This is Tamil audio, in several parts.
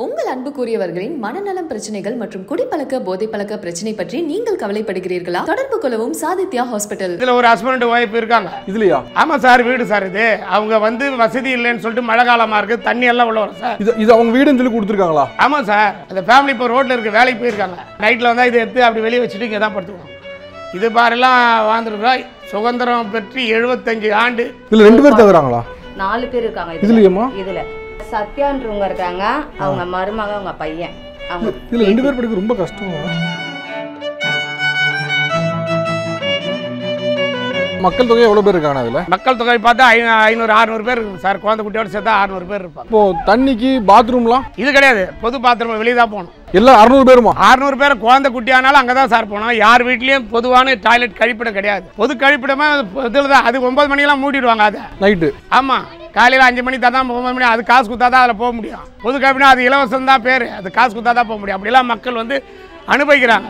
உங்கள் அன்புக்குரியவர்களின் மனநலம் பிரச்சனைகள் மற்றும் குடிப்பழக்க போதைப்பழக்க பிரச்சனை பற்றி நீங்கள் கவலைப்படுகிறீர்களா தொடர்பு கொள்ளவும் சாதித்யா ஹாஸ்பிட்டல் இதில் ஒரு ஹஸ்பண்ட் ஒய்ஃப் இருக்காங்க இதுலையா ஆமாம் சார் வீடு சார் இது அவங்க வந்து வசதி இல்லைன்னு சொல்லிட்டு மழை காலமாக இருக்குது தண்ணி எல்லாம் உள்ள வரும் சார் இது இது அவங்க வீடுன்னு சொல்லி கொடுத்துருக்காங்களா ஆமாம் சார் அந்த ஃபேமிலி இப்போ ரோட்டில் இருக்க வேலைக்கு போயிருக்காங்க நைட்டில் வந்தால் இதை எடுத்து அப்படி வெளியே வச்சுட்டு இங்கே தான் படுத்துக்கணும் இது பாரெல்லாம் வாழ்ந்துருக்கோம் சுதந்திரம் பெற்று எழுபத்தஞ்சு ஆண்டு இதுல ரெண்டு பேர் தகுறாங்களா நாலு பேர் இருக்காங்க இதுல. இதுலயுமா? இதுல சத்யான்றவங்க இருக்காங்க அவங்க மருமக அவங்க பையன் அவங்க இதுல ரெண்டு பேர் படிக்க ரொம்ப கஷ்டம் மக்கள் தொகை எவ்வளவு பேர் இருக்காங்க அதுல மக்கள் தொகை பார்த்தா ஐ ஐநூறு அறுநூறு பேர் இருக்கும் சார் குழந்தை குட்டியோட சேர்த்தா அறுநூறு பேர் இருப்பாங்க இப்போ தண்ணிக்கு பாத்ரூம்லாம் இது கிடையாது பொது பாத்திரம் வெளியே தான் போகணும் எல்லாம் அறுநூறு பேருமா அறுநூறு பேர் குழந்தை குட்டியானாலும் அங்கே தான் சார் போனோம் யார் வீட்லேயும் பொதுவான டாய்லெட் கழிப்பிடம் கிடையாது பொது கழிப்பிடமாக இதில் தான் அது ஒன்பது மணிக்கெல்லாம் மூடிடுவாங்க அதை நைட்டு ஆமாம் காலையில் அஞ்சு மணி தான் ஒன்பது மணி அது காசு கொடுத்தா தான் அதில் போக முடியும் பொது கழிப்பிடம் அது இலவசம் தான் பேர் அது காசு கொடுத்தா தான் போக முடியும் அப்படிலாம் மக்கள் வந்து அனுபவிக்கிறாங்க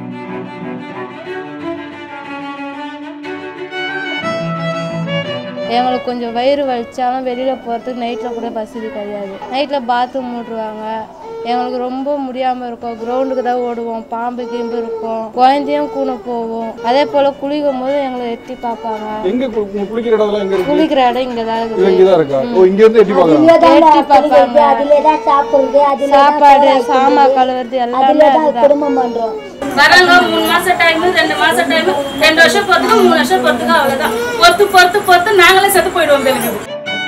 எங்களுக்கு கொஞ்சம் வயிறு வலிச்சாலும் வெளியில் போகிறதுக்கு நைட்டில் கூட வசதி கிடையாது நைட்டில் பாத்ரூம் மூடுவாங்க எங்களுக்கு ரொம்ப முடியாமல் இருக்கும் கிரவுண்டுக்கு தான் ஓடுவோம் பாம்பு கீம்பு இருக்கும் குழந்தையும் கூண போவோம் அதே போல் குளிக்கும் போது எங்களை எட்டி பார்ப்பாங்க எங்க கு- உங்க குளிக்கிற இடம்லாம் எங்க இருக்கு குளிக்கிற இடம் இங்கே தான் இது இருக்குது இங்கதான் இருக்கா ஓ இங்க இருந்து எட்டி பாக்கலாம் எட்டி பார்ப்பாங்க அதுலதான் சாப்பிடுறது அதுல சாப்பாடு சாமான் கழுவுறது எல்லாமே அதுலதான் அதுதான் குடும்பம் பண்றோம் வராங்க மூணு மாசம் டைம் ரெண்டு மாசம் டைம் ரெண்டு வருஷம் பொறுத்துக்கு மூணு வருஷம் பொறுத்துக்கு அவ்வளவுதான் பொறுத்து பொறுத்து பொறுத்து நாங்களே செத்து போயிடுவோம் தெலுங்கு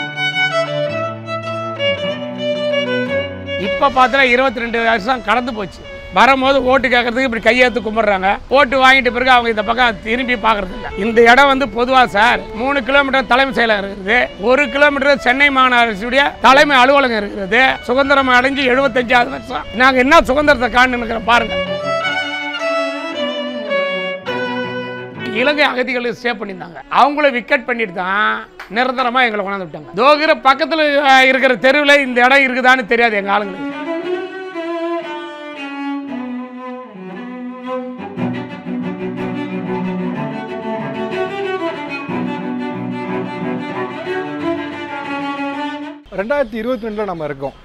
இப்போ பார்த்தா இருபத்தி ரெண்டு வருஷம் கடந்து போச்சு வரும்போது ஓட்டு கேட்கறதுக்கு இப்படி கையெழுத்து கும்பிட்றாங்க ஓட்டு வாங்கிட்ட பிறகு அவங்க இந்த பக்கம் திரும்பி பார்க்கறது இல்லை இந்த இடம் வந்து பொதுவாக சார் மூணு கிலோமீட்டர் தலைமை செயலகம் இருக்குது ஒரு கிலோமீட்டர் சென்னை மாநகராட்சியுடைய தலைமை அலுவலகம் இருக்குது சுதந்திரம் அடைஞ்சு எழுபத்தஞ்சாவது வருஷம் நாங்கள் என்ன சுதந்திரத்தை காணுன்னு பாருங்க இலங்கை அகதிகளை சேவ் பண்ணியிருந்தாங்க அவங்கள விக்கெட் பண்ணிட்டு தான் நிரந்தரமாக எங்களை கொண்டாந்து விட்டாங்க தோகிற பக்கத்தில் இருக்கிற தெருவில் இந்த இடம் இருக்குதான்னு தெரியாது எங்கள் ஆளுங்களுக்கு ரெண்டாயிரத்தி இருபத்தி ரெண்டில் நம்ம இருக்கோம்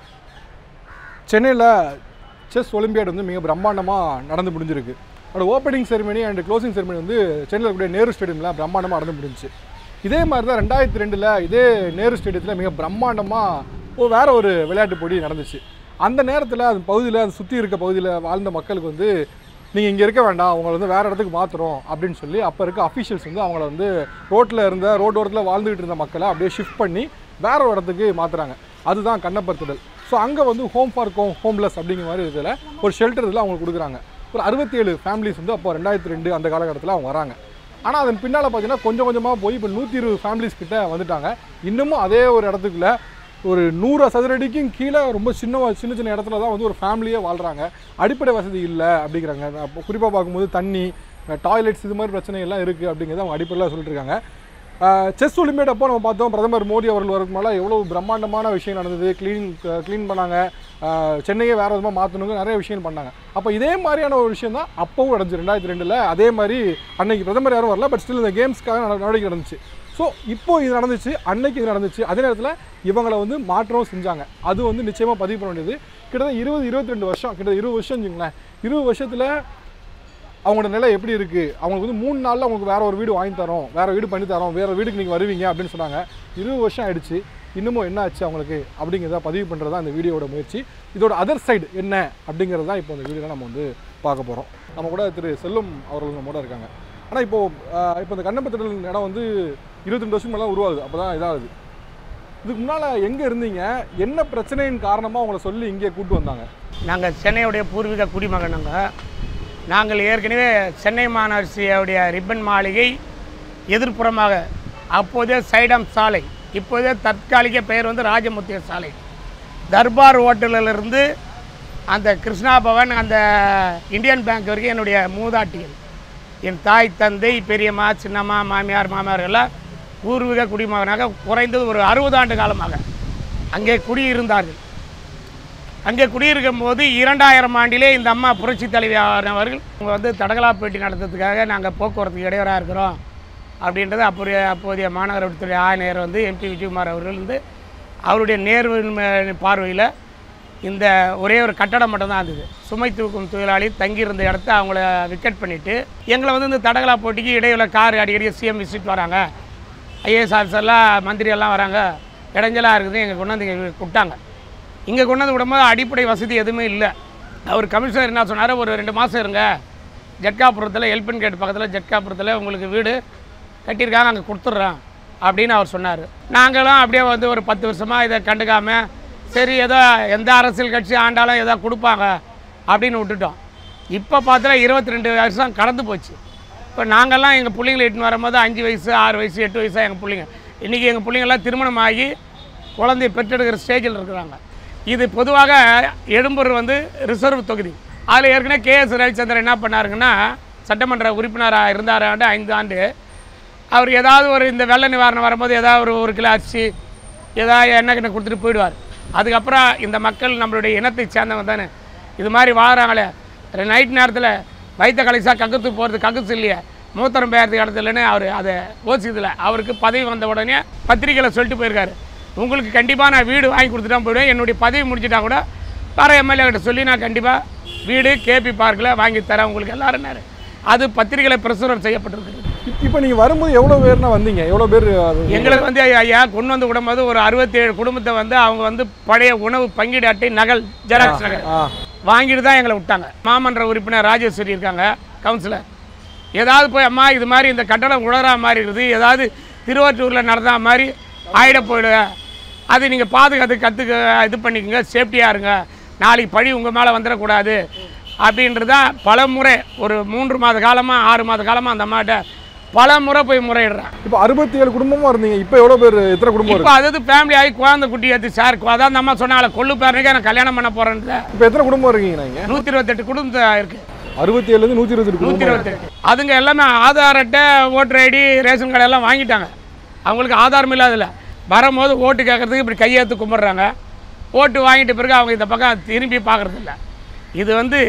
சென்னையில் செஸ் ஒலிம்பியாட் வந்து மிக பிரம்மாண்டமாக நடந்து முடிஞ்சிருக்கு அதோட opening ceremony and closing ceremony வந்து சென்னையில் இருக்கக்கூடிய நேரு ஸ்டேடியமில் பிரம்மாண்டமாக நடந்து முடிஞ்சுச்சு இதே மாதிரி தான் ரெண்டாயிரத்தி ரெண்டில் இதே நேரு ஸ்டேடியத்தில் மிக பிரம்மாண்டமாக ஒரு வேற ஒரு விளையாட்டு போட்டி நடந்துச்சு அந்த நேரத்தில் அந்த பகுதியில் அது சுற்றி இருக்க பகுதியில் வாழ்ந்த மக்களுக்கு வந்து நீங்கள் இங்கே இருக்க வேண்டாம் அவங்கள வந்து வேறு இடத்துக்கு மாற்றுறோம் அப்படின்னு சொல்லி அப்போ இருக்க அஃபிஷியல்ஸ் வந்து அவங்கள வந்து ரோட்டில் இருந்த ரோட்டோரத்தில் வாழ்ந்துகிட்டு இருந்த மக்களை அப்படியே ஷிஃப்ட் பண்ணி வேற ஒரு இடத்துக்கு மாற்றுறாங்க அதுதான் கண்ணப்படுத்துதல் ஸோ அங்கே வந்து ஹோம் ஃபார் ஹோம் ஹோம்லெஸ் அப்படிங்கிற மாதிரி இதில் ஒரு ஷெல்டர் இதில் அவங்களுக்கு கொடுக்குறாங்க ஒரு அறுபத்தேழு ஃபேமிலிஸ் வந்து அப்போ ரெண்டாயிரத்தி ரெண்டு அந்த காலகட்டத்தில் அவங்க வராங்க ஆனால் அதன் பின்னால் பார்த்தீங்கன்னா கொஞ்சம் கொஞ்சமாக போய் இப்போ நூற்றி இருபது ஃபேமிலிஸ் கிட்ட வந்துட்டாங்க இன்னமும் அதே ஒரு இடத்துக்குள்ள ஒரு நூறு சதுரடிக்கும் கீழே ரொம்ப சின்ன சின்ன சின்ன இடத்துல தான் வந்து ஒரு ஃபேமிலியே வாழ்கிறாங்க அடிப்படை வசதி இல்லை அப்படிங்கிறாங்க அப்போ குறிப்பாக பார்க்கும்போது தண்ணி டாய்லெட்ஸ் இது மாதிரி பிரச்சனை எல்லாம் இருக்குது அப்படிங்கிறத அவங்க அடிப்படையில் சொல்லிட்டு இருக்காங்க செஸ் ஒலிம்பியாட் அப்போ நம்ம பார்த்தோம் பிரதமர் மோடி அவர்கள் வரதுக்கு மேலே எவ்வளோ பிரம்மாண்டமான விஷயம் நடந்தது க்ளீன் க்ளீன் பண்ணாங்க அஹ், சென்னையை வேறு விதமாக மாற்றணுங்க நிறைய விஷயம் பண்ணாங்க அப்போ இதே மாதிரியான ஒரு விஷயம் தான் அப்போவும் நடந்துச்சு ரெண்டாயிரத்தி ரெண்டில் அதே மாதிரி அன்னைக்கு பிரதமர் யாரும் வரல பட் ஸ்டில் இந்த கேம்ஸ்க்காக நட- நடவடிக்கை நடந்துச்சு ஸோ இப்போ இது நடந்துச்சு அன்னைக்கு இது நடந்துச்சு அதே நேரத்தில் இவங்களை வந்து மாற்றவும் செஞ்சாங்க அது வந்து நிச்சயமாக பதிவு பண்ண வேண்டியது கிட்டத்தட்ட இருபது இருபத்தி ரெண்டு வருஷம் கிட்டத்தட்ட இருபது வருஷம் வச்சுங்களேன் இருபது வருஷத்தில் அவங்களோட நிலை எப்படி இருக்குது அவங்களுக்கு வந்து மூணு நாளில் அவங்களுக்கு வேற ஒரு வீடு வாங்கி தரோம் வேற வீடு பண்ணி தரோம் வேற வீடுக்கு நீங்கள் வருவீங்க அப்படின்னு சொன்னாங்க இருபது வருஷம் ஆயிடுச்சு இன்னமும் என்ன ஆச்சு அவங்களுக்கு அப்படிங்கிறத பதிவு பண்ணுறது தான் இந்த வீடியோட முயற்சி இதோட அதர் சைடு என்ன அப்படிங்கிறது தான் இப்போ இந்த வீடியோவில் நம்ம வந்து பார்க்க போகிறோம் நம்ம கூட திரு செல்லும் அவர்கள் நம்ம கூட இருக்காங்க ஆனால் இப்போது இப்போ இந்த கண்ணப்பத்திடல் இடம் வந்து இருபத்தி ரெண்டு வருஷம் மேலே உருவாகுது அப்போ தான் இதாகுது இதுக்கு முன்னால் எங்கே இருந்தீங்க என்ன பிரச்சனையின் காரணமாக உங்களை சொல்லி இங்கே கூட்டு வந்தாங்க நாங்கள் சென்னையுடைய பூர்வீக குடிமகனுங்க நாங்கள் ஏற்கனவே சென்னை மாநகராட்சியுடைய ரிப்பன் மாளிகை எதிர்ப்புறமாக அப்போதே சைடம் சாலை இப்போதே தற்காலிக பெயர் வந்து ராஜமுத்திய சாலை தர்பார் ஹோட்டலிலிருந்து அந்த கிருஷ்ணா பவன் அந்த இந்தியன் பேங்க் வரைக்கும் என்னுடைய மூதாட்டிகள் என் தாய் தந்தை பெரியம்மா சின்னம்மா மாமியார் மாமியார் எல்லாம் பூர்வீக குடிமகனாக குறைந்தது ஒரு அறுபது ஆண்டு காலமாக அங்கே குடியிருந்தார்கள் அங்கே குடியிருக்கும் போது இரண்டாயிரம் ஆண்டிலே இந்த அம்மா புரட்சி தலைவியானவர்கள் அவங்க வந்து தடகளா பேட்டி நடத்துறதுக்காக நாங்கள் போக்குவரத்துக்கு இடையூறாக இருக்கிறோம் அப்படின்றது அப்போதைய அப்போதைய மாநகரத்துறை ஆணையர் வந்து எம்பி விஜயகுமார் அவர்கள் வந்து அவருடைய நேர்வு பார்வையில் இந்த ஒரே ஒரு கட்டடம் மட்டும்தான் இருந்தது சுமை தூக்கும் தொழிலாளி தங்கியிருந்த இடத்த அவங்கள விக்கெட் பண்ணிவிட்டு எங்களை வந்து இந்த தடகளா போட்டிக்கு இடையில கார் அடிக்கடி சிஎம் விசிட் வராங்க ஐஏஎஸ் ஆஃபீஸர்லாம் மந்திரி எல்லாம் வராங்க இடைஞ்சலாக இருக்குது எங்கள் கொண்டாந்து இங்கே விட்டாங்க இங்கே கொண்டாந்து விடும்போது அடிப்படை வசதி எதுவுமே இல்லை அவர் கமிஷனர் என்ன சொன்னார் ஒரு ரெண்டு மாதம் இருங்க ஜட்காபுரத்தில் எல்பன் கேட் பக்கத்தில் ஜட்காபுரத்தில் உங்களுக்கு வீடு கட்டியிருக்காங்க அங்கே கொடுத்துட்றேன் அப்படின்னு அவர் சொன்னார் நாங்களும் அப்படியே வந்து ஒரு பத்து வருஷமாக இதை கண்டுக்காமல் சரி ஏதோ எந்த அரசியல் கட்சி ஆண்டாலும் ஏதோ கொடுப்பாங்க அப்படின்னு விட்டுட்டோம் இப்போ பார்த்தா இருபத்தி ரெண்டு வருஷம் கடந்து போச்சு இப்போ நாங்கள்லாம் எங்கள் பிள்ளைங்களை இட்டுன்னு வரும்போது அஞ்சு வயசு ஆறு வயசு எட்டு வயசாக எங்கள் பிள்ளைங்க இன்றைக்கி எங்கள் பிள்ளைங்கள்லாம் திருமணம் ஆகி குழந்தைய பெற்றெடுக்கிற ஸ்டேஜில் இருக்கிறாங்க இது பொதுவாக எழும்பூர் வந்து ரிசர்வ் தொகுதி அதில் ஏற்கனவே கேஎஸ் ரவிச்சந்திரன் என்ன பண்ணாருங்கன்னா சட்டமன்ற உறுப்பினராக இருந்தார் ஆண்டு ஐந்து ஆண்டு அவர் ஏதாவது ஒரு இந்த வெள்ள நிவாரணம் வரும்போது ஏதாவது ஒரு ஒரு கிலோ அரிசி ஏதாவது எண்ணெய் கிட்ட கொடுத்துட்டு போயிடுவார் அதுக்கப்புறம் இந்த மக்கள் நம்மளுடைய இனத்தை சேர்ந்தவங்க தானே இது மாதிரி வாழ்கிறாங்களே நைட் நேரத்தில் வைத்த கலைசா கக்கத்து போகிறது கக்கத்து இல்லையே மூத்தரம் பெயர்றதுக்கு இடத்துல இல்லைன்னு அவர் அதை யோசிச்சதில்ல அவருக்கு பதவி வந்த உடனே பத்திரிக்கையில் சொல்லிட்டு போயிருக்காரு உங்களுக்கு கண்டிப்பாக நான் வீடு வாங்கி கொடுத்துட்டா போயிடுவேன் என்னுடைய பதவி முடிச்சிட்டா கூட வர எம்எல்ஏ கிட்ட சொல்லி நான் கண்டிப்பாக வீடு கேபி பார்க்கில் வாங்கி தரேன் உங்களுக்கு எல்லாரும் அது பத்திரிகையில் பிரசுரம் செய்யப்பட்டிருக்கிறது இப்போ நீங்கள் வரும்போது எவ்வளோ பேர்னா வந்தீங்க எவ்வளோ பேர் அது எங்களுக்கு வந்து ஐயா கொண்டு வந்து விடும்போது ஒரு அறுபத்தேழு குடும்பத்தை வந்து அவங்க வந்து பழைய உணவு பங்கீடு அட்டை நகல் ஜெராக்ஸ் நகல் ஆ வாங்கிட்டு தான் எங்களை விட்டாங்க மாமன்ற உறுப்பினர் ராஜேஸ்வரி இருக்காங்க கவுன்சிலர் ஏதாவது போய் அம்மா இது மாதிரி இந்த கட்டடம் உழறா மாதிரி இருக்குது ஏதாவது திருவற்றூரில் நடந்தா மாதிரி ஆயிட போயிடு அது நீங்கள் பாதுகாத்து கற்றுக்க இது பண்ணிக்கோங்க சேஃப்டியாக இருங்க நாளைக்கு பழி உங்கள் மேலே வந்துடக்கூடாது அப்படின்றது தான் பல முறை ஒரு மூன்று மாத காலமாக ஆறு மாத காலமாக அந்த அம்மாட்ட பல முறை போய் முறையிடுறேன் இப்போ அறுபத்தி ஏழு குடும்பமாக இருந்தீங்க இப்போ எவ்வளோ பேர் எத்தனை குடும்பம் இப்போ இருக்கு அதாவது ஃபேமிலி ஆகி குழந்தை குட்டி ஏற்றி சார் அதான் அந்த அம்மா சொன்னாங்களே கொள்ளு பேரனுக்கு நான் கல்யாணம் பண்ண போகிறேன்னு இப்போ எத்தனை குடும்பம் இருக்கீங்க நீங்கள் நூற்றி இருபத்தெட்டு குடும்பம் இருக்குது அறுபத்தி ஏழுலேருந்து நூற்றி இருபத்தி நூற்றி குடும்பம் இருபத்தெட்டு அதுங்க எல்லாமே ஆதார் அட்டை ஓட்டர் ஐடி ரேஷன் கார்டு எல்லாம் வாங்கிட்டாங்க அவங்களுக்கு ஆதாரம் இல்லாதில்ல வரும்போது ஓட்டு கேட்கறதுக்கு இப்படி கையெழுத்து கும்பிட்றாங்க ஓட்டு வாங்கிட்ட பிறகு அவங்க இந்த பக்கம் திரும்பி பார்க்குறதில்ல இது வந்து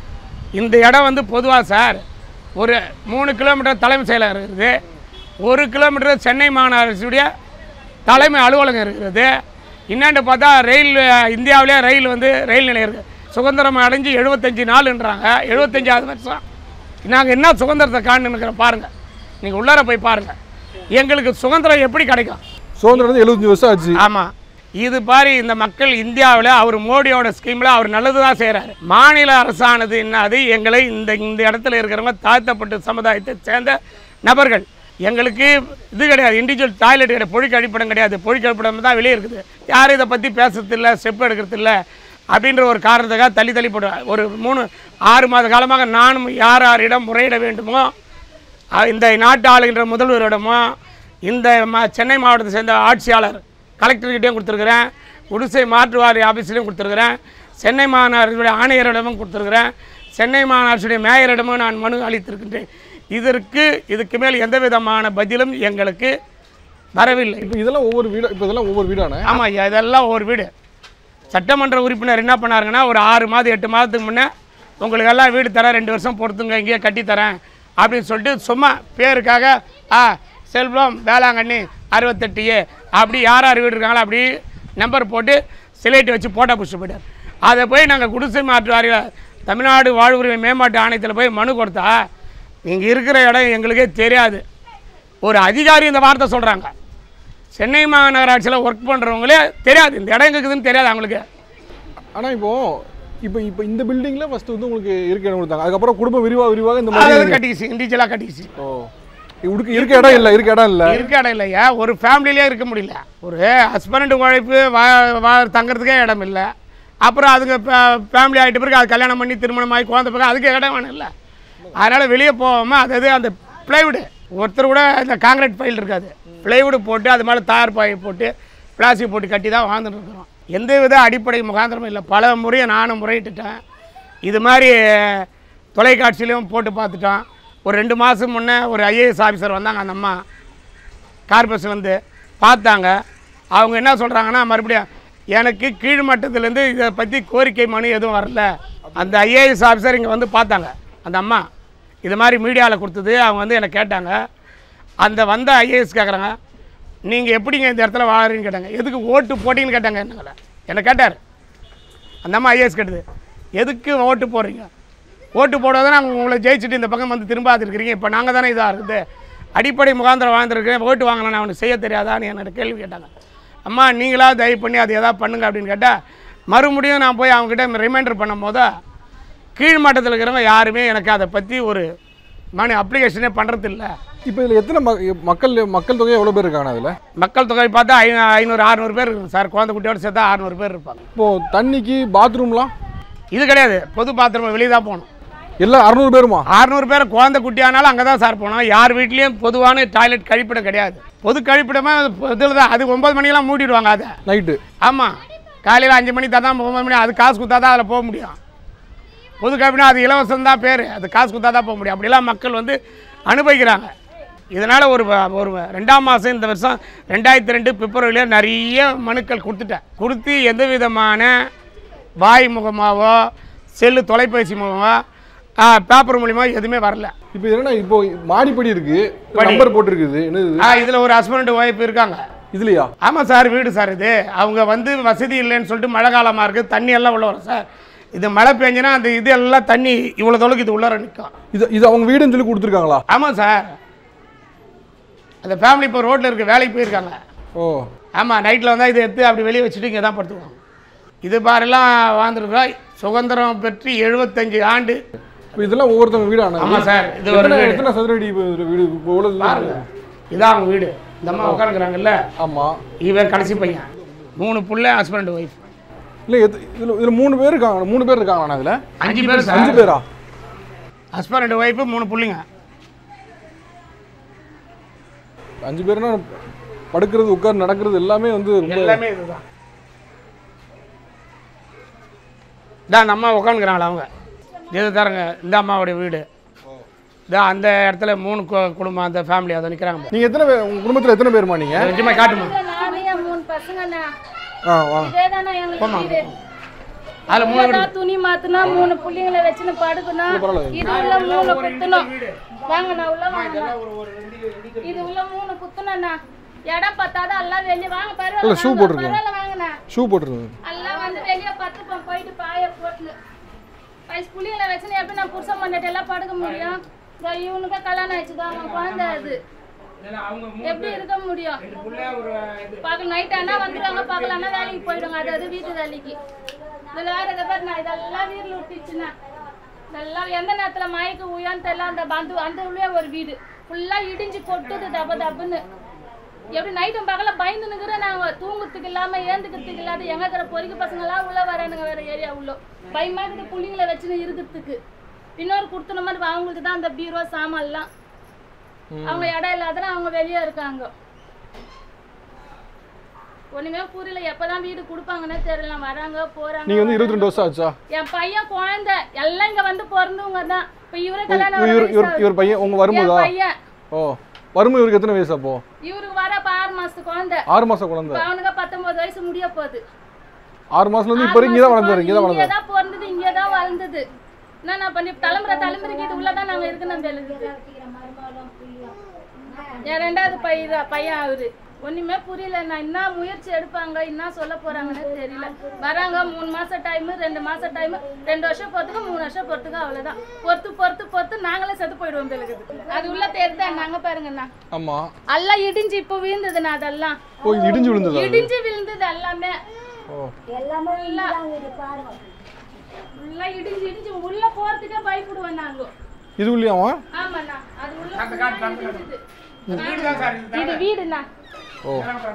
இந்த இடம் வந்து பொதுவாக சார் ஒரு மூணு கிலோமீட்டர் தலைமை செயலகம் இருக்குது ஒரு கிலோமீட்டர் சென்னை மாநகராட்சியுடைய தலைமை அலுவலகம் இருக்கிறது இன்னாண்டு பார்த்தா ரயில் இந்தியாவிலே ரயில் வந்து ரயில் நிலையம் இருக்குது சுதந்திரம் அடைஞ்சு எழுபத்தஞ்சு நாளுன்றாங்க எழுபத்தஞ்சாவது வருஷம் நாங்கள் என்ன சுதந்திரத்தை காணுன்னு பாருங்கள் நீங்கள் உள்ளார போய் பாருங்கள் எங்களுக்கு சுதந்திரம் எப்படி கிடைக்கும் சுதந்திரம் வந்து எழுபத்தஞ்சு வருஷம் ஆச்சு ஆமாம் இது பாரு இந்த மக்கள் இந்தியாவில் அவர் மோடியோட ஸ்கீமில் அவர் நல்லது தான் செய்கிறாரு மாநில அரசானது என்னது எங்களை இந்த இந்த இடத்துல இருக்கிறவங்க தாழ்த்தப்பட்ட சமுதாயத்தை சேர்ந்த நபர்கள் எங்களுக்கு இது கிடையாது இண்டிவிஜுவல் டாய்லெட் கிடையாது பொழி கழிப்பிடம் கிடையாது பொழி கழிப்பிடம் தான் வெளியே இருக்குது யாரும் இதை பற்றி பேசுறது இல்லை ஸ்டெப் எடுக்கிறது இல்லை அப்படின்ற ஒரு காரணத்துக்காக தள்ளி தள்ளி போடுவாங்க ஒரு மூணு ஆறு மாத காலமாக நானும் யார் யாரிடம் முறையிட வேண்டுமோ அஹ் இந்த நாட்டு ஆளுகின்ற முதல்வரிடமோ இந்த ம சென்னை மாவட்டத்தை சேர்ந்த ஆட்சியாளர் கலெக்டர்கிட்டையும் கொடுத்துருக்குறேன் குடிசை மாற்று வாரிய ஆஃபீஸ்லையும் கொடுத்துருக்குறேன் சென்னை மாநகராட்சியுடைய ஆணையரிடமும் கொடுத்துருக்குறேன் சென்னை மாநகராட்சியுடைய மேயரிடமும் நான் மனு அளித்திருக்கின்றேன் இதற்கு இதுக்கு மேல் எந்த விதமான பதிலும் எங்களுக்கு வரவில்லை இப்போ இதெல்லாம் ஒவ்வொரு வீடு இப்போ இதெல்லாம் ஒவ்வொரு வீடானே ஆமாம் ஐயா இதெல்லாம் ஒரு வீடு சட்டமன்ற உறுப்பினர் என்ன பண்ணாருங்கன்னா ஒரு ஆறு மாதம் எட்டு மாதத்துக்கு முன்னே உங்களுக்கு எல்லாம் வீடு தரேன் ரெண்டு வருஷம் பொறுத்துங்க இங்கேயே கட்டி தரேன் அப்படின்னு சொல்லிட்டு சும்மா பேருக்காக ஆ செல்வம் வேளாங்கண்ணி அறுபத்தெட்டு ஏ அப்படி யார் யார் வீடு இருக்காங்களோ அப்படி நம்பர் போட்டு சிலைட்டு வச்சு போட்டோ பிடிச்சிட்டு போயிட்டார் அதை போய் நாங்கள் குடிசை மாற்று வாரிய தமிழ்நாடு வாழ்வுரிமை மேம்பாட்டு ஆணையத்தில் போய் மனு கொடுத்தா நீங்கள் இருக்கிற இடம் எங்களுக்கே தெரியாது ஒரு அதிகாரி இந்த வார்த்தை சொல்கிறாங்க சென்னை மாநகராட்சியில் ஒர்க் பண்ணுறவங்களே தெரியாது இந்த இடம் எங்க இருக்குதுன்னு தெரியாது அவங்களுக்கு ஆனால் இப்போ இப்போ இப்போ இந்த பில்டிங்கில் ஃபஸ்ட்டு வந்து உங்களுக்கு இருக்க இடம் கொடுத்தாங்க அதுக்கப்புறம் குடும்பம் விரிவாக விரிவாக இந்த அதாவது மாதிரி கட்டிக்கிச்சு இண்டிவிஜுவலாக கட்டிக்கிச்சு ஓ இருக்கு இருக்க இடம் இல்லை இருக்க இடம் இல்லை இருக்க இடம் இல்லையா ஒரு ஃபேமிலியிலே இருக்க முடியல ஒரு ஹஸ்பண்ட் உழைப்பு வா வா தங்குறதுக்கே இடம் இல்லை அப்புறம் அதுங்க ஃபேமிலி ஆகிட்ட பிறகு அது கல்யாணம் பண்ணி திருமணம் ஆகி குழந்தை பிறகு அதுக்கு இடம் வேணும் இல்லை அதனால் வெளியே போகாமல் அதாவது அந்த ப்ளைவுடு ஒருத்தர் கூட இந்த காங்கிரீட் ஃபைல் இருக்காது ப்ளைவுடு போட்டு அது மேலே தார் பாயை போட்டு பிளாஸ்டிக் போட்டு கட்டி தான் வாழ்ந்துட்டு இருக்கிறோம் எந்த வித அடிப்படை முகாந்திரமும் இல்லை பல முறையை நானும் முறையிட்டுட்டேன் இது மாதிரி தொலைக்காட்சியிலையும் போட்டு பார்த்துட்டோம் ஒரு ரெண்டு மாதம் முன்னே ஒரு ஐஏஎஸ் ஆஃபீஸர் வந்தாங்க அந்த அம்மா கார்பரேஷன் வந்து பார்த்தாங்க அவங்க என்ன சொல்கிறாங்கன்னா மறுபடியும் எனக்கு கீழ் மட்டத்திலேருந்து இதை பற்றி கோரிக்கை மனு எதுவும் வரல அந்த ஐஏஎஸ் ஆஃபீஸர் இங்கே வந்து பார்த்தாங்க அந்த அம்மா இது மாதிரி மீடியாவில் கொடுத்தது அவங்க வந்து என்னை கேட்டாங்க அந்த வந்த ஐஏஎஸ் கேட்குறாங்க நீங்கள் எப்படிங்க இந்த இடத்துல வாழறீன்னு கேட்டாங்க எதுக்கு ஓட்டு போட்டிங்கன்னு கேட்டாங்க என்னங்களை என்னை கேட்டார் அந்த அம்மா ஐஏஎஸ் கட்டுது எதுக்கு ஓட்டு போடுறீங்க ஓட்டு போடாத நாங்கள் உங்களை ஜெயிச்சுட்டு இந்த பக்கம் வந்து திரும்பாது இருக்கிறீங்க இப்போ நாங்கள் தானே இதாக இருக்குது அடிப்படை முகாந்திரம் வாழ்ந்துருக்கேன் ஓட்டு வாங்கலாம் அவனுக்கு செய்ய தெரியாதான்னு என்னோட கேள்வி கேட்டாங்க அம்மா நீங்களா தயவு பண்ணி அது எதாவது பண்ணுங்க அப்படின்னு கேட்டால் மறுபடியும் நான் போய் அவங்ககிட்ட ரிமைண்டர் பண்ணும் போது கீழ் மட்டத்தில் இருக்கிறவங்க யாருமே எனக்கு அதை பற்றி ஒரு மனு அப்ளிகேஷனே பண்ணுறது இல்லை இப்போ இதில் எத்தனை ம- மக்கள் மக்கள் தொகை எவ்வளோ பேர் இருக்காங்க அதில் மக்கள் தொகை பார்த்தா ஐ ஐநூறு அறநூறு பேர் இருக்கும் சார் குழந்தை குட்டியோட சேர்த்தா அறநூறு பேர் இருப்பாங்க இப்போது தண்ணிக்கு பாத்ரூம்லாம் இது கிடையாது பொது பாத்திரம் வெளியே தான் போகணும் எல்லாம் அறநூறு பேருமா அறநூறு பேர் குழந்தை குட்டியானாலும் அங்கே தான் சார் போகணும் யார் வீட்லேயும் பொதுவான டாய்லெட் கழிப்பிடம் கிடையாது பொது கழிப்பிடமாக இதில் தான் அது ஒம்பது மணிக்கெல்லாம் மூடிடுவாங்க அதை நைட்டு ஆமாம் காலையில் அஞ்சு மணி தான் ஒம்பது மணி அது காசு கொடுத்தா தான் அதில் போக முடியும் பொது கழிப்பிடம் அது இலவசம் தான் பேர் அது காசு கொடுத்தா தான் போக முடியும் அப்படிலாம் மக்கள் வந்து அனுபவிக்கிறாங்க இதனால் ஒரு வ- ஒரு ரெண்டாம் மாதம் இந்த வருஷம் ரெண்டாயிரத்தி ரெண்டு பிப்ரவரியில் நிறைய மனுக்கள் கொடுத்துட்டேன் கொடுத்து எந்த விதமான வாய் முகமாவோ செல்லு தொலைபேசி மூலமாக பேப்பர் மூலிமா எதுவுமே வரல இப்போ என்னன்னா இப்போ மாடிப்படி இருக்கு படி. நம்பர் போட்டிருக்குது என்னது இதில் ஒரு ஹஸ்பண்ட் ஒய்ஃப் இருக்காங்க இதுலையா ஆமாம் சார் வீடு சார் இது அவங்க வந்து வசதி இல்லைன்னு சொல்லிட்டு மழை காலமாக இருக்குது தண்ணி எல்லாம் உள்ள வரும் சார் இது மழை பெஞ்சுனா அந்த இது எல்லாம் தண்ணி இவ்வளோ தொலைக்கு இது உள்ளார நிற்கும் இது இது அவங்க வீடுன்னு சொல்லி கொடுத்துருக்காங்களா ஆமாம் சார் அந்த ஃபேமிலி இப்போ ரோட்டில் இருக்க வேலைக்கு போயிருக்காங்க ஓ ஆமாம் நைட்டில் வந்தால் இதை எடுத்து அப்படி வெளியே வச்சுட்டு இங்கே தான் படுத்துக்குவோம் இது பாரெல்லாம் வாழ்ந்துருக்கோம் சுதந்திரம் பெற்று எழுபத்தஞ்சு ஆண்டு இப்போ இதெல்லாம் ஒவ்வொருத்தவங்க வீடு ஆனா ஆமாம் சார் இது ஒரு எத்தனை வீடு எத்தனை சதுர அடி இப்போ இது வீடு இப்போ எவ்வளோ பாருங்க இதான் அவங்க வீடு இந்த அம்மா உட்காந்துக்கிறாங்கல்ல ஆமாம் இவன் கடைசி பையன் மூணு புள்ள ஹஸ்பண்ட் ஒய்ஃப் இல்லை எது இதில் இதில் மூணு பேர் இருக்காங்க மூணு பேர் இருக்காங்கண்ணா இதில் அஞ்சு பேர் சார் அஞ்சு பேரா ஹஸ்பண்ட் ரெண்டு ஒய்ஃபு மூணு புள்ளைங்க அஞ்சு பேர்னா படுக்கிறது உட்கார் நடக்கிறது எல்லாமே வந்து ரொம்ப எல்லாமே இதுதான் இதான் அந்த அம்மா உட்காந்துக்கிறாங்களா அவங்க இது தரங்க இந்த அம்மாவுடைய வீடு இதான் அந்த இடத்துல மூணு கு- குடும்பம் அந்த ஃபேமிலி அதை நிற்கிறாங்க நீங்கள் எத்தனை பேர் உங்கள் குடும்பத்தில் எத்தனை பேருமா நீங்கள் நிஜமா காட்டுமா நானே என் மூணு பசங்கண்ணா ஆ வா இதேதானே எங்களுக்கு வீடு அதில் மூணு இவ்வளவுதான் துணி மாத்தணும் மூணு புள்ளைங்களை வச்சுன்னு படுக்கணும் இது உள்ள மூணு குத்தணும் வாங்கண்ணா உள்ள வாங்கண்ணா இது உள்ள மூணு குத்தணும்ண்ணா இடம் பத்தாத எல்லாம் வெளியே வாங்க இல்ல, பரவாயில்ல shoe வாங்க, போட்டிருக்கேன். பரவாயில்ல வாங்கண்ணா ஷூ போட்டுருங்க எல்லாம் வந்து வெளியே பத்துப்போம் போயிட்டு பாய போட்டுன்னு வயசு புள்ளிகளை வச்சுன்னு எப்படி நான் புருஷன் பண்ணிட்டு எல்லாம் படுக்க முடியும் இதோ இவனுக்கு கல்யாணம் ஆயிடுச்சுதான் அவன் குழந்தை அது எப்படி இருக்க முடியும் பகல் நைட் ஆனா வந்துடுவாங்க பகல் ஆனா வேலைக்கு போயிடுவாங்க அது அது வீட்டு வேலைக்கு இதுல வேற இதை பாரு நான் இதெல்லாம் வீட்டில் விட்டுச்சுண்ணா இதெல்லாம் எந்த நேரத்துல மயக்கு உயான்னு தெரியல அந்த அந்த அந்த உள்ளே ஒரு வீடு ஃபுல்லா இடிஞ்சு கொட்டுது தப்பு தப்புன்னு எப்படி நைட்டும் பகல பயந்து நிற்கிறோம் நாங்கள் தூங்குறதுக்கு இல்லாம ஏந்துக்கிறதுக்கு இல்லாத எங்க இருக்கிற பொறிக்க பசங்களாம் உள்ள வரானுங்க வேற ஏரியா உள்ள பயமா இருக்குது புள்ளிங்களை வச்சுன்னு இருக்கிறதுக்கு இன்னொரு கொடுத்துன மாதிரி அவங்களுக்கு தான் அந்த பீரோ சாமான்லாம் அவங்க இடம் இல்லாதனா அவங்க வெளியே இருக்காங்க ஒண்ணுமே புரியல எப்பதான் வீடு கொடுப்பாங்கன்னே தெரியல வராங்க போறாங்க நீங்கள் வந்து இருபத்தி ரெண்டு வருஷம் ஆச்சா என் பையன் குழந்தை எல்லாம் இங்க வந்து பிறந்தவங்க தான் இப்ப இவரே கல்யாணம் இவர் ஆன இவர் வயசு இவர் பையன் உங்கள் ஆகுது. வரும்போதா என் பையன் ஓ வரும்போது இவருக்கு எத்தனை வயசு அப்போ இவருக்கு வர இப்ப ஆறு மாசத்து குழந்தை ஆறு மாதம் குழந்தை இப்ப அவனுக்கு பத்தொன்பது வயசு முடிய போகுது ஆறு மாதத்துலேருந்து இப்போ இங்கே தான் வளர்ந்தாரு இங்கே தான் இங்கே வளர்ந்தாரு தான் பிறந்தது இங்கே தான் வளர்ந்தது என்ன நான் பண்ணி தலைமுறை தலைமுறைக்கு இது உள்ளதான் நாங்க இருக்கணும் எழுதுது என் ரெண்டாவது பையன் பையன் அவரு ஒண்ணுமே புரியல நான் என்ன முயற்சி எடுப்பாங்க என்ன சொல்ல போறாங்கன்னு தெரியல வராங்க மூணு மாசம் டைம் ரெண்டு மாசம் டைம் ரெண்டு வருஷம் பொறுத்துக்கு மூணு வருஷம் பொறுத்துக்கு அவ்வளவுதான் பொறுத்து பொறுத்து பொறுத்து நாங்களே செத்து போயிடுவோம் பெருகுது அது உள்ள தெரியுதா நாங்க பாருங்கண்ணா ஆமாம் எல்லாம் இடிஞ்சு இப்போ விழுந்ததுண்ணா அதெல்லாம் ஓ இது இடிஞ்சு விழுந்ததா அது? இடிஞ்சு விழுந்தது எல்லாமே ஓ எல்லாமே இதாங்க இது பாருங்க உள்ள இடிஞ்சு இடிஞ்சு உள்ள போறதுக்கே பயப்படுவேன் நாங்க இது இல்லையாமா ஆமாண்ணா அது உள்ள full-ஆ இடிஞ்சுது. இது வீடுண்ணா ஓ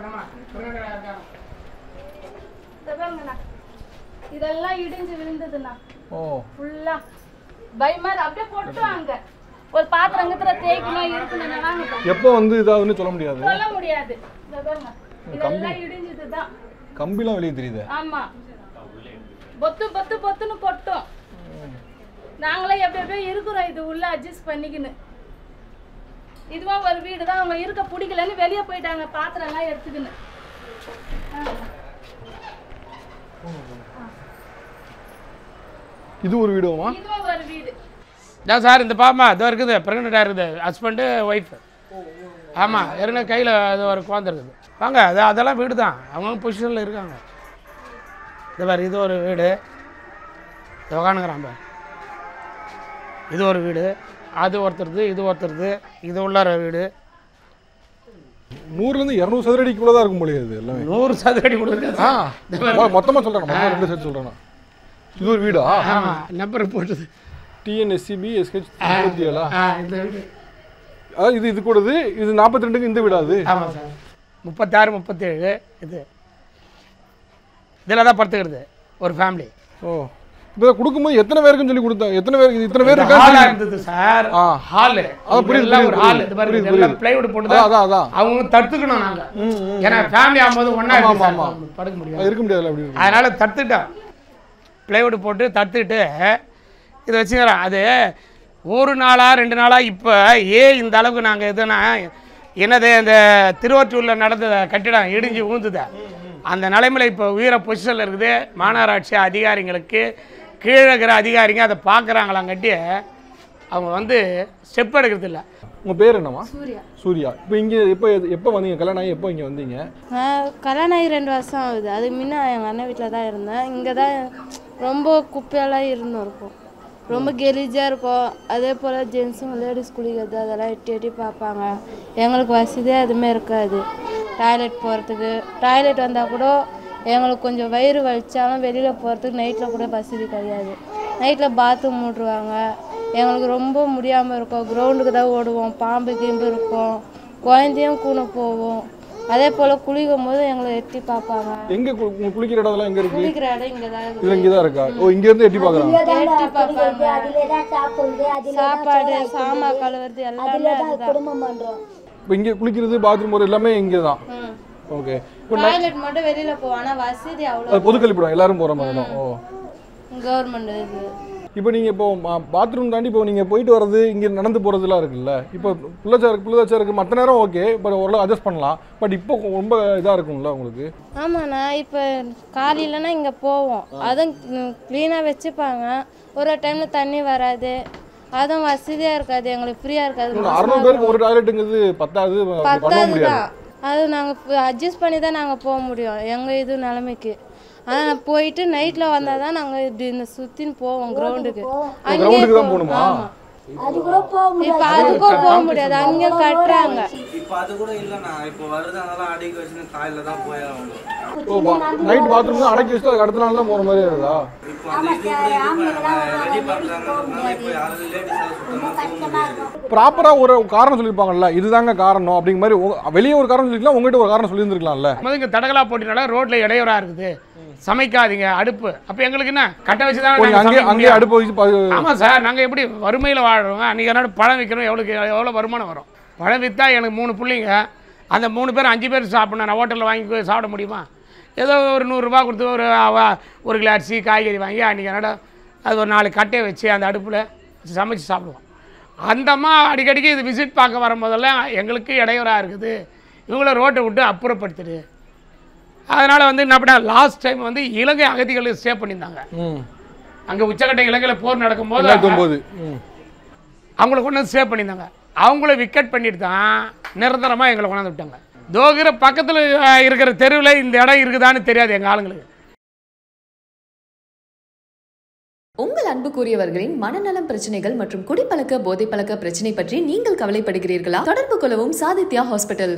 இதோ பாருங்கண்ணா. இதெல்லாம் இடிஞ்சு விழுந்ததுண்ணா ஓ ஃபுல்லா பயமா இருக்கு. அப்படியே கொட்டுவாங்க ஒரு பாத்திரங்கத்துல தேய்க்கணும் இருக்கணும் வாங்க பா. எப்போ வந்து இதாகுதுன்னு சொல்ல முடியாது சொல்ல முடியாது இதோ பாருங்க. இதெல்லாம் இடிஞ்சதுதான் கம்பிலாம் வெளியே தெரியுது ஆமா பொத்து பொத்து பொத்துன்னு கொட்டும் நாங்களே எப்படி எப்படியோ இருக்கிறோம் இது உள்ள அட்ஜஸ்ட் பண்ணிக்கின்னு இதுவும் ஒரு வீடு தான் அவங்க இருக்க பிடிக்கலன்னு வெளியே போயிட்டாங்க பாத்திரம் எல்லாம் எடுத்துக்கின்னு இது ஒரு வீடுமா இதுவும் ஒரு வீடு இதான் சார் இந்த பாப்பா இதோ இருக்குது ப்ரெக்னெண்ட்டாக இருக்குது ஹஸ்பண்டு ஒய்ஃபு ஆமாம் ஏற்கனவே கையில் அது ஒரு குழந்தை இருக்குது வாங்க அது அதெல்லாம் வீடு தான் அவங்க பொசிஷனில் இருக்காங்க இந்த மாதிரி இது ஒரு வீடு உக்காந்துக்கிறான் பாரு. இது ஒரு வீடு அது ஒருத்தருது இது ஒருத்தருது இது உள்ளார வீடு நூறுலேருந்து இரநூறு சதுர அடிக்குள்ளே தான் இருக்கும் போலியே இது எல்லாமே நூறு சதுரடி கொடுக்குறது ஆ மொத்தமாக சொல்கிறேன் மொத்தம் ரெண்டு சேர்த்து சொல்கிறேன் இது ஒரு வீடா ஆமாம் நம்பர் போட்டது டிஎன்எஸ்சிபி எஸ்ஹெச் இருபத்தி ஏழா ஆ இந்த வீடு அதாவது இது இது கூடது இது நாற்பத்தி ரெண்டுக்கு இந்த வீடா அது ஆமாம் சார் முப்பத்தாறு முப்பத்தேழு இது இதில் தான் படுத்துக்கிறது ஒரு ஃபேமிலி ஓ இப்போ கொடுக்கும்போது எத்தனை பேருக்குன்னு சொல்லி கொடுத்தாங்க எத்தனை பேருக்கு இது இத்தனை பேர் இருக்கா ஹாலா இருந்தது சார் ஆ. ஹால் அதான் புரியுது, எல்லாம் ஒரு புரியுது, ஹால் இது பாருங்க புரியுது, இதெல்லாம் புரியுது. பிளைவுட் போட்டு அதான், அதான், அதான். அவங்க தடுத்துக்கணும் நாங்க ஏன்னா ஃபேமிலி ஆகும்போது ஒண்ணா ஆமா, இருக்கு ஆமா, சார், படுக்க முடியாது அது இருக்க முடியாதுல்ல அப்படி இருக்கு. அதனால தடுத்துட்டோம் பிளைவுட் போட்டு தடுத்துட்டு இதை வச்சுக்கிறோம் அது ஒரு நாளா ரெண்டு நாளா இப்போ ஏன் இந்த அளவுக்கு நாங்கள் எதுனா என்னது இந்த திருவற்றூரில் நடந்த கட்டிடம் இடிஞ்சு ஊந்துது அந்த நிலைமையில் இப்போ உயிர பொசிஷனில் இருக்குது மாநகராட்சி அதிகாரிங்களுக்கு கீழே இருக்கிற அதிகாரிங்க அதை பார்க்குறாங்களாங்கட்டி அவங்க வந்து ஸ்டெப் எடுக்கிறது இல்லை உங்க பேர் என்னம்மா சூர்யா சூர்யா இப்போ இங்க எப்போ எப்போ வந்தீங்க கல்யாணம் ஆகி எப்போ இங்க வந்தீங்க நான் கல்யாணம் ஆகி ரெண்டு வருஷம் ஆகுது அதுக்கு முன்ன எங்கள் அண்ணன் வீட்டில் தான் இருந்தேன் இங்கே தான் ரொம்ப குப்பையெல்லாம் இருந்தும் இருக்கும் ரொம்ப கெலிஜாக இருக்கும் அதே போல் ஜென்ஸுங்க லேடிஸ் குளிக்கிறது அதெல்லாம் எட்டி எட்டி பார்ப்பாங்க எங்களுக்கு வசதியாக எதுவுமே இருக்காது டாய்லெட் போகிறதுக்கு டாய்லெட் வந்தால் கூட எங்களுக்கு கொஞ்சம் வயிறு வலிச்சாலும் வெளியில் போகிறதுக்கு நைட்டில் கூட வசதி கிடையாது நைட்டில் பாத்ரூம் மூட்ருவாங்க எங்களுக்கு ரொம்ப முடியாமல் இருக்கும் கிரவுண்டுக்கு தான் ஓடுவோம் பாம்பு கீம்பு இருக்கும் குழந்தையும் கூண போவோம் அதே போல் குளிக்கும் போது எங்களை எட்டி பார்ப்பாங்க எங்க கு- உங்க குளிக்கிற இடம்லாம் எங்க இருக்கு குளிக்கிற இடம் இங்கே தான் இருக்குது இல்ல இங்க தான் இருக்கா ஓ இங்க இருந்து எட்டி பாக்குறாங்க எட்டி பார்ப்பாங்க அதிலே தான் சாப்பிடுறது அதிலே சாப்பாடு சாமான் கழுவுறது எல்லாமே அதிலே தான் அதுதான் குடும்பம் பண்றோம் இப்போ இங்க குளிக்கிறது பாத்ரூம் போகிறது எல்லாமே இங்கே தான் ஓகே இப்போ டாய்லெட் மட்டும் வெளியில போவோம் ஆனால் வசதி அவ்வளோ அது பொது கழிப்பிடம் எல்லாரும் போகிற மாதிரி தான் ஓ கவர்மெண்ட் இது இப்போ நீங்கள் இப்போ பாத்ரூம் தாண்டி இப்போ நீங்கள் போயிட்டு வர்றது இங்கே நடந்து போகிறதுலாம் இருக்குல்ல இப்போ பிள்ளைச்சாருக்கு பிள்ளைச்சாருக்கு மற்ற நேரம் ஓகே பட் ஓரளவு அட்ஜஸ்ட் பண்ணலாம் பட் இப்போ ரொம்ப இதாக இருக்கும்ல உங்களுக்கு ஆமாண்ணா இப்போ காலையிலனா இங்கே போவோம் அதுவும் க்ளீனாக வச்சுப்பாங்க ஒரு டைமில் தண்ணி வராது அதுவும் வசதியாக இருக்காது எங்களுக்கு ஃப்ரீயாக இருக்காது அறுநூறு பேருக்கு ஒரு டாய்லெட்டுங்கிறது பத்தாது அப்படி பண்ண பத்தாது முடியாது தான் அது நாங்கள் அட்ஜஸ்ட் பண்ணி தான் நாங்கள் போக முடியும் எங்கள் இது நிலைமைக்கு ஆனால் போயிட்டு நைட்டில் வந்தால் தான் நாங்கள் இப்படி இந்த சுற்றின்னு போவோம் கிரவுண்டுக்கு அங்கேயே கிரவுண்டுக்கு தான் போவோம் போகணுமா ஆமாம் அது கூட போக முடியாது இப்போ அதுக்கும் போக முடியாது அங்கே கட்டுறாங்க இப்போ அது கூட இல்லைண்ணா இப்போ வருது அதெல்லாம் அடிக்க வச்சுன்னு காலையில் தான் போய் ஆகணும் ஓ நைட் பாத்ரூம் தான் அடக்கி வச்சுட்டு அதுக்கு அடுத்த நாள் தான் போகிற மாதிரி இருக்குதா இப்போ அந்த இது கூட இது ரெடி பண்ணுறாங்கன்றதுனால இப்போ யாரும் லேடிஸ் சுத்தமாக போக முடியாது ப்ராப்பராக ஒரு காரணம் சொல்லியிருப்பாங்கல்ல இதுதாங்க காரணம் அப்படிங்கிற மாதிரி உங்க- வெளியே ஒரு காரணம் சொல்லிக்கலாம் உங்ககிட்ட ஒரு காரணம் சொல்லியிருந்துருக்கலாம்ல முதல்ல இங்கே தடகளா போட்டினால ரோட்ல இடையூறா இருக்குது சமைக்காதீங்க அடுப்பு அப்போ எங்களுக்கு என்ன கட்ட வச்சு ஓ, நீங்க அங்கேயே அங்கேயே தான் அடுப்பு வச்சு பா- ஆமாம் சார் நாங்கள் எப்படி வறுமையில் வாழ்கிறோங்க அன்றைக்கி என்னோட பழம் விற்கிறோம் எவ்வளோக்கு எவ்வளோ வருமானம் வரும் பழம் விற்றா எனக்கு மூணு பிள்ளைங்க அந்த மூணு பேர் அஞ்சு பேர் சாப்பிடணும் நான் ஹோட்டலில் வாங்கி போய் சாப்பிட முடியுமா ஏதோ ஒரு நூறுரூவா கொடுத்து ஒரு அவ- ஒரு கிலோ அரிசி காய்கறி வாங்கி அன்றைக்கி என்னோட அது ஒரு நாலு கட்டையை வச்சு அந்த அடுப்பில் வச்சு சமைச்சு சாப்பிடுவோம் அந்த அம்மா அடிக்கடிக்கு இது விசிட் பார்க்க வரும்போதெல்லாம் எங்களுக்கு இடையூறாக இருக்குது இவங்கள ரோட்டை விட்டு அப்புறப்படுத்துடு அதனால் வந்து என்ன பண்ண லாஸ்ட் டைம் வந்து இலங்கை அகதிகளை ஸ்டே பண்ணியிருந்தாங்க ம் அங்கே உச்சக்கட்ட இலங்கையில் போர் நடக்கும்போது ரெண்டாயிரத்தி ஒம்பது ம் அவங்கள கொண்டு வந்து சேவ் பண்ணியிருந்தாங்க அவங்கள விக்கெட் பண்ணிட்டு தான் நிரந்தரமாக எங்களை கொண்டாந்து விட்டாங்க தோகிற பக்கத்தில் இருக்கிற தெருவில் இந்த இடம் இருக்குதான்னு தெரியாது எங்கள் ஆளுங்களுக்கு உங்கள் அன்புக்குரியவர்களின் மனநலம் பிரச்சனைகள் மற்றும் குடிப்பழக்க போதைப்பழக்க பிரச்சனை பற்றி நீங்கள் கவலைப்படுகிறீர்களா தொடர்பு கொள்ளவும் சாதித்யா ஹாஸ்பிட்டல்